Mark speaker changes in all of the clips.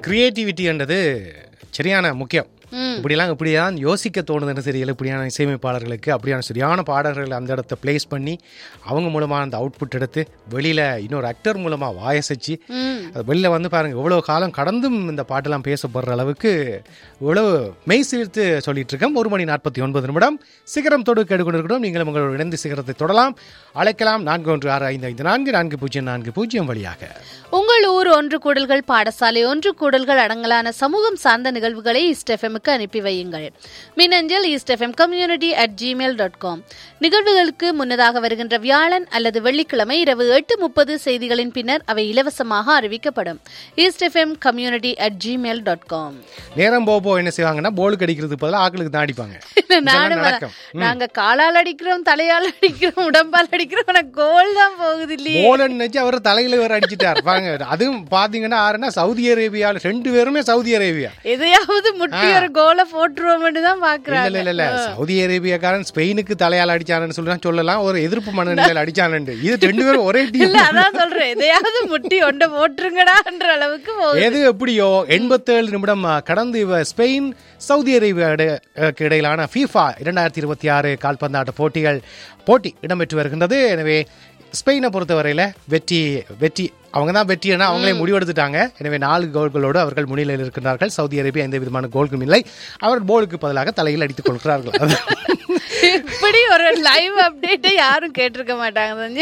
Speaker 1: கிரியேட்டிவிட்டின்றது சரியான முக்கியம்
Speaker 2: ம்.
Speaker 1: இப்படிலாம் இப்படிதான் யோசிக்க தோணுதுன்னு தெரியல இப்படியான இசையமைப்பாளர்களுக்கு அப்படியான சரியான பாடல்கள் அந்த இடத்த பிளேஸ் பண்ணி அவங்க மூலமாக அந்த அவுட்புட் எடுத்து வெளியில் இன்னொரு ஆக்டர் மூலமாக வாயசைச்சு
Speaker 2: ம்
Speaker 1: அது வெளில வந்து பாருங்க இவ்வளோ காலம் கடந்தும் இந்த பாட்டெல்லாம் பேசப்படுற அளவுக்கு இவ்வளவு மெய் சீர்த்து சொல்லிட்டு இருக்கோம் ஒரு மணி நாற்பத்தி ஒன்பது நிமிடம் சிகரம் தொடு கேட்டுக்கொண்டிருக்கிறோம் நீங்களும் உங்களோட இணைந்து சிகரத்தை தொடலாம் அழைக்கலாம் நான்கு ஒன்று ஆறு ஐந்து ஐந்து நான்கு நான்கு பூஜ்ஜியம் நான்கு பூஜ்ஜியம் வழியாக
Speaker 2: உங்கள் ஊர் ஒன்று கூடல்கள் பாடசாலை ஒன்று கூடல்கள் அடங்கலான சமூகம் சார்ந்த நிகழ்வுகளை ஈஸ்ட் எஃப்எம்க்கு அனுப்பி வையுங்கள் மின்னஞ்சல் east FM community at Gmail dot com நிகழ்வுகளுக்கு முன்னதாக வருகின்ற வியாழன் அல்லது வெள்ளிக்கிழமை இரவு எட்டு முப்பது செய்திகளின் பின்னர் அவை இலவசமாக அறிவிக்கப்படும் east FM community at Gmail dot com
Speaker 1: நேரம் போக போக என்ன செய்வாங்கன்னா போலுக்கு அடிக்கிறதுக்கு பதிலாக ஆக்களுக்கு தான் அடிப்பாங்க இதெல்லாம்
Speaker 2: நானும்
Speaker 1: நடக்கும்
Speaker 2: நாங்க காலால் அடிக்கிறோம் தலையால் அடிக்கிறோம் உடம்பால் அடிக்கிறோம் ஆனா கோல் தான் போகுது இல்லையே
Speaker 1: போலன்னு நினைச்சு அவர் தலையில வேற அடிச்சிட்டார் பாருங்க அதுவும் பாத்தீங்கன்னா யாருன்னா சவுதி அரேபியால ரெண்டு பேருமே சவுதி அரேபியா
Speaker 2: எதையாவது முட்டி ஒரு கோலை போட்டுருவோம்னு தான்
Speaker 1: இல்ல
Speaker 2: பாக்குறாங்க
Speaker 1: இல்ல இல்ல சவுதி அரேபியாக்காரன் ஸ்பெயினுக்கு தலையால் அடிச்சானு சொல்லலாம் சொல்லலாம் ஒரு எதிர்ப்பு மனநிலையில் அடிச்சானு இது ரெண்டு பேரும் ஒரே டீம்
Speaker 2: இல்ல அதான் சொல்றேன் எதையாவது முட்டி ஒண்ட போட்டுருங்கடான்ற அளவுக்கு போகுது
Speaker 1: எது எப்படியோ எண்பத்தேழு நிமிடம் அஹ், கடந்து இவ ஸ்பெயின் சவுதி அரேபியா இட- அஹ், இடையிலான ஃபீஃபா இரண்டாயிரத்தி இருபத்தி ஆறு கால்பந்தாட்ட போட்டிகள் போட்டி இடம்பெற்று வருகின்றது எனவே ஸ்பெயினை பொறுத்தவரையில வெற்றி வெற்றி அவங்க தான் வெற்றினா அவங்களே முடிவெடுத்துட்டாங்க எனவே நாலு கோல்களோடு அவர்கள் முன்னிலையில் இருக்கின்றார்கள் சவுதி அரேபியா எந்த விதமான கோல்களும் இல்லை அவர் போலுக்கு பதிலாக தலையில் அடித்துக் கொள்கிறார்கள் அதான்.
Speaker 2: இப்படி ஒரு லைவ் அப்டேட்டை யாரும் கேட்டிருக்க மாட்டாங்க தஞ்சு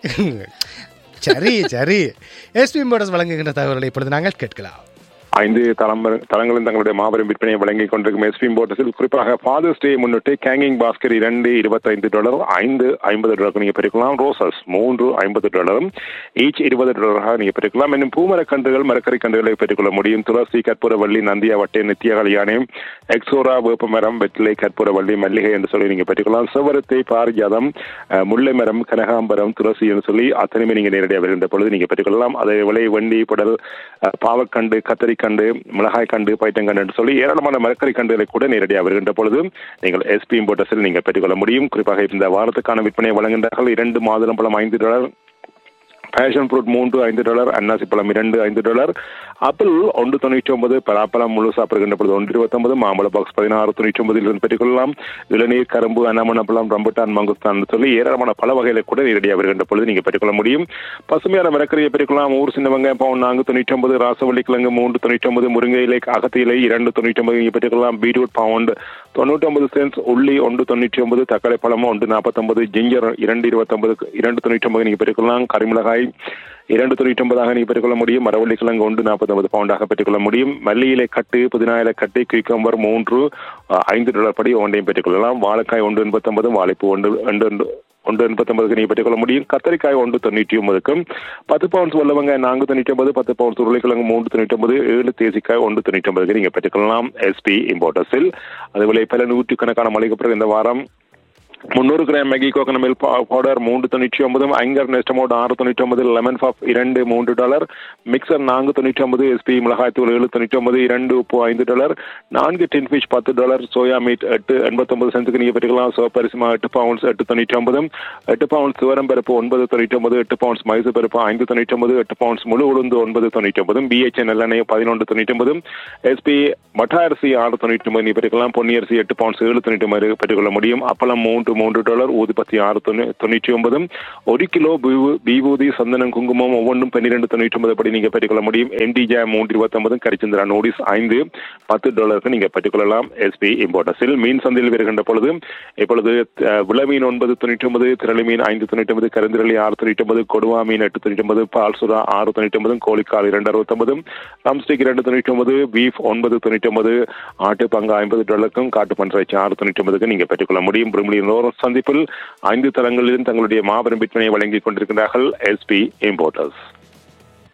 Speaker 1: சரி சரி எஸ்பி மோட்டர்ஸ் வழங்குகின்ற தகவல்களை இப்பொழுது நாங்கள் கேட்கலாம்
Speaker 3: ஐந்து தளம்பர தளங்களும் தங்களுடைய மாபெரும் விற்பனையை வழங்கிக் கொண்டிருக்கும் எஸ்பி போட்டஸில் குறிப்பாக ஃபாதர்ஸ் டே முன்னிட்டு கேங்கிங் பாஸ்கர் இரண்டு இருபத்தைந்து டாலர் ஐந்து ஐம்பது டாலருக்கு நீங்க பெருக்கலாம் ரோசஸ் மூன்று ஐம்பது டாலரும் ஈச் இருபது டாலராக நீங்க பெருக்கலாம் இன்னும் பூமர கன்றுகள் மரக்கறி கன்றுகளை பெற்றுக்கொள்ள முடியும் துளசி கற்பூர வள்ளி நந்தியா வட்டை நித்திய கல்யாணி எக்ஸோரா வேப்பமரம் வெற்றிலை கற்பூர வள்ளி மல்லிகை என்று சொல்லி நீங்க பெற்றுக்கலாம் செவரத்தை பாரிஜாதம் அஹ், முல்லை மரம் கனகாம்பரம் துளசி என்று சொல்லி அத்தனையுமே நீங்க நேரடியாக வருகின்ற பொழுது நீங்க பெற்றுக்கொள்ளலாம் அதே விலை வண்டி புடல் அஹ், பாவக்கண்டு கத்தரிக்கண்டு மிளகாய் கண்டு பைட்டங்கண்டு என்று சொல்லி ஏராளமான மரக்கறி கண்டுகளை கூட நேரடியாக வருகின்ற பொழுது நீங்கள் எஸ்பி இம்போர்ட்டஸில் நீங்கள் பெற்றுக்கொள்ள முடியும் குறிப்பாக இந்த வாரத்துக்கான விற்பனையை வழங்குகின்றார்கள் இரண்டு மாதுளம்பழம் ஐந்து டாலர் பேஷன் ஃப்ரூட் மூன்று ஐந்து டாலர் அன்னாசி பழம் இரண்டு ஐந்து டாலர் ஆப்பிள் ஒன்று தொண்ணூற்றி ஒன்பது பலாப்பழம் முழு சாப்பிடுகின்ற பொழுது ஒன்று இருபத்தொன்பது மாம்பழ பாக்ஸ் பதினாறு தொண்ணூற்றி ஒன்பதில் இருந்து பெற்றுக்கொள்ளலாம் இளநீர் கரும்பு அன்னமன பழம் ரம்புட்டான் மங்குஸ்தான் சொல்லி ஏராளமான பல வகைகளை கூட நேரடியாக வருகின்ற பொழுது நீங்கள் பெற்றுக்கொள்ள முடியும் பசுமையான மரக்கறியை பெற்றுக்கொள்ளலாம் ஊர் சின்ன வெங்காயம் பவுன் நான்கு தொண்ணூற்றி ஒன்பது ராசவள்ளி கிழங்கு மூன்று தொண்ணூற்றி ஒன்பது முருங்கை இலை அகத்தி இலை இரண்டு தொண்ணூற்றி ஒன்பது நீங்கள் பெற்றுக்கொள்ளலாம் பீட்ரூட் பவுண்ட் தொண்ணூற்றி ஒன்பது சென்ஸ் உள்ளி ஒன்று தொண்ணூற்றி ஒன்பது தக்காளி பழம் ஒன்று நாற்பத்தொன்பது ஜிஞ்சர் இரண்டு இருபத்தொன்பது இரண்டு தொண்ணூற்றி ஒன்பது நீங்கள் பெற்றுக்கொள்ளலாம் கரிமிளகாய் இரண்டு தொண்ணூற்றி ஒன்பதாக நீ பெற்றுக்கொள்ள முடியும் மரவள்ளி கிழங்கு ஒன்று நாற்பத்தொன்பது பவுண்டாக பெற்றுக்கொள்ள முடியும் மல்லி இலை கட்டு புதினா இலை கட்டு குயிக்கம்பர் மூன்று அஹ், ஐந்து டாலர் படி ஒன்றையும் பெற்றுக்கொள்ளலாம் வாழைக்காய் ஒன்று எண்பத்தொன்பது வாழைப்பூ ஒன்று ஒன்று ஒன்று ஒன்று எண்பத்தொன்பதுக்கு நீ பெற்றுக்கொள்ள முடியும் கத்தரிக்காய் ஒன்று தொண்ணூற்றி ஒன்பதுக்கும் பத்து பவுன்ஸ் உள்ளவங்க நான்கு தொண்ணூற்றி ஒன்பது பத்து பவுன்ஸ் உருளைக்கிழங்கு மூன்று தொண்ணூற்றி ஒன்பது ஏழு தேசிக்காய் ஒன்று தொண்ணூற்றி ஒன்பதுக்கு நீங்கள் பெற்றுக்கொள்ளலாம் எஸ்பி இம்போர்ட்டஸில் அதுபோல பல நூற்றுக்கணக்கான மளிகை பொருட்கள் இந்த வாரம் முந்நூறு gram Maggi coconut milk powder மூன்று தொண்ணூற்றி ஒன்பதும் ஐங்கர் நெஸ்டமோட் ஆறு தொண்ணூற்றி ஒன்பது லெமன் பாப் இரண்டு மூன்று டாலர் மிக்சர் நான்கு தொண்ணூற்றி ஒன்பது எஸ்பி மிளகாய்த்தூள் ஏழு தொண்ணூற்றி ஒன்பது இரண்டு உப்பு ஐந்து டாலர் நான்கு டின் ஃபிஷ் பத்து டாலர் சோயா மீட் எட்டு எண்பத்தொன்பது சென்ட்டுக்கு நீங்கள் பெற்றுக்கலாம் சோப்பரிசிமா எட்டு பவுன்ஸ் எட்டு தொண்ணூற்றி ஒன்பது எட்டு பவுன்ஸ் துவரம் பருப்பு ஒன்பது தொண்ணூற்றி ஒன்பது எட்டு பவுன்ஸ் மைசூர் பருப்பு ஐந்து தொண்ணூற்றி ஒன்பது எட்டு பவுன்ஸ் முழு உளுந்து ஒன்பது தொண்ணூற்றி ஒன்பதும் பிஹெச்என் நல்லெண்ணெய் பதினொன்று தொண்ணூற்றி ஒன்பதும் எஸ்பி மட்டா அரிசி ஆறு தொண்ணூற்றி ஒன்பது நீ பெற்றுக்கலாம் பொன்னி அரிசி எட்டு பவுன்ஸ் ஏழு தொண்ணூற்றி ஒன்பது பெற்றுக்கொள்ள முடியும் அப்பளம் மூன்று மூன்று டாலர் ஊதுபத்தி ஆறு தொண்ணூ தொண்ணூற்றி ஒன்பதும் ஒரு கிலோ பீவு- பீபூதி சந்தனம் குங்குமம் ஒவ்வொன்றும் பன்னிரெண்டு தொண்ணூற்றி ஒன்பது படி நீங்கள் பெற்றுக்கொள்ள முடியும் எம்டி ஜாம் மூன்று இருபத்தொன்பதும் கரிச்சந்திரா நோடிஸ் ஐந்து பத்து டாலருக்கு நீங்கள் பெற்றுக்கொள்ளலாம் எஸ்பி இம்போர்ட்டஸில் மீன் சந்தையில் வருகின்ற பொழுது இப்பொழுது அஹ், விள மீன் ஒன்பது தொண்ணூற்றி ஒன்பது திரளி மீன் ஐந்து தொண்ணூற்றி ஒன்பது கருந்திரளி ஆறு தொண்ணூற்றி ஒன்பது கொடுவா மீன் எட்டு தொண்ணூற்றி ஒன்பது பால் சுறா ஆறு தொண்ணூற்றி ஒன்பதும் கோழிக்கால் இரண்டு அறுபத்தொன்பதும் ரம்ஸ்டிக் இரண்டு தொண்ணூற்றி ஒன்பது பீஃப் ஒன்பது தொண்ணூற்றி ஒன்பது ஆட்டு பங்கு ஐம்பது டாலருக்கும் காட்டு பன்றைச்சி ஆறு தொண்ணூற்றி ஒன்பதுக்கு நீங்கள் பெற்றுக்கொள்ள முடியும் பிரிமிலி நோரம் சந்திப்பில் ஐந்து தளங்களிலும் தங்களுடைய மாபெரும் விற்பனையை வழங்கிக் கொண்டிருக்கிறார்கள் எஸ்பி இம்போர்ட்டர்ஸ்